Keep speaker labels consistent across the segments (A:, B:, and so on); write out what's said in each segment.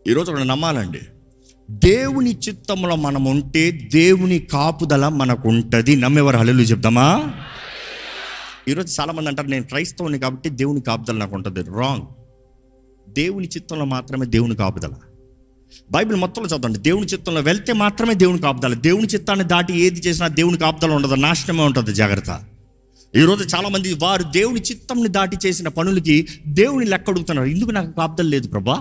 A: ఈరోజు ఒకటి నమ్మాలండి దేవుని చిత్తంలో మనం ఉంటే దేవుని కాపుదల మనకు ఉంటుంది నమ్మేవారు హల్లు చెప్దామా ఈరోజు చాలామంది అంటారు నేను క్రైస్తవుని కాబట్టి దేవుని కాపుదల నాకు ఉంటుంది రాంగ్ దేవుని చిత్తంలో మాత్రమే దేవుని కాపుదల బైబిల్ మొత్తంలో చదవండి దేవుని చిత్తంలో వెళ్తే మాత్రమే దేవుని కాపుదల దేవుని చిత్తాన్ని దాటి ఏది చేసినా దేవుని కాపుదల ఉండదు నాశనమే ఉంటుంది జాగ్రత్త ఈరోజు చాలామంది వారు దేవుని చిత్తంని దాటి చేసిన పనులకి దేవుని లెక్క అడుగుతున్నారు ఎందుకు నాకు కాపుదల లేదు ప్రభా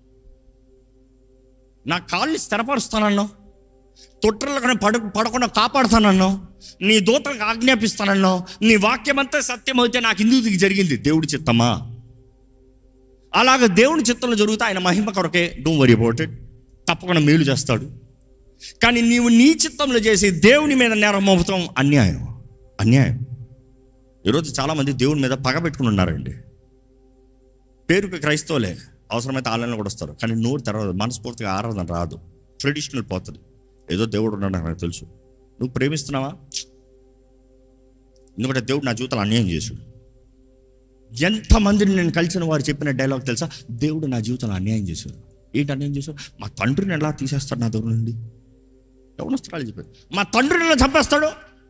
A: నా కాళ్ళని స్థిరపరుస్తానన్నావు తొట్టెలకు పడ పడకుండా కాపాడుతానన్నావు నీ దూతలకు ఆజ్ఞాపిస్తానన్నావు నీ వాక్యమంతా సత్యం అయితే నాకు ఇందుకు ఇది జరిగింది దేవుడి చిత్తమా అలాగ దేవుని చిత్తంలో జరుగుతా ఆయన మహిమ కొరకే డోంట్ వరీ అబౌట్ ఇట్ తప్పకుండా మేలు చేస్తాడు కానీ నీవు నీ చిత్తంలో చేసి దేవుని మీద నేరం మోపుతాం అన్యాయం అన్యాయం ఈరోజు చాలామంది దేవుని మీద పగ పెట్టుకుని ఉన్నారండి పేరుకి క్రైస్తవులే అవసరమైతే ఆన్లైన్లో కూడా వస్తారు కానీ నోరు తెరవదు మనస్ఫూర్తిగా ఆరాధన రాదు ట్రెడిషనల్ పోతుంది ఏదో దేవుడు ఉన్నాడు నాకు తెలుసు నువ్వు ప్రేమిస్తున్నావా ఎందుకంటే దేవుడు నా జీవితంలో అన్యాయం చేశాడు ఎంతమందిని నేను కలిసిన వారు చెప్పిన డైలాగ్ తెలుసా దేవుడు నా జీవితంలో అన్యాయం చేశాడు ఏంటి అన్యాయం చేశాడు మా తండ్రిని ఎలా తీసేస్తాడు నా దగ్గర నుండి ఎవరు వస్తారు చెప్పారు మా తండ్రిని ఎలా చంపేస్తాడు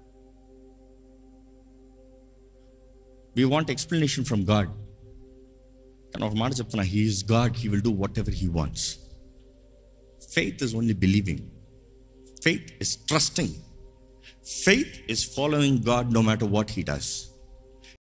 A: we want explanation from God కానీ ఒక మాట చెప్తున్నా he is God he will do whatever he wants faith is only believing faith is trusting faith is following God no matter what he does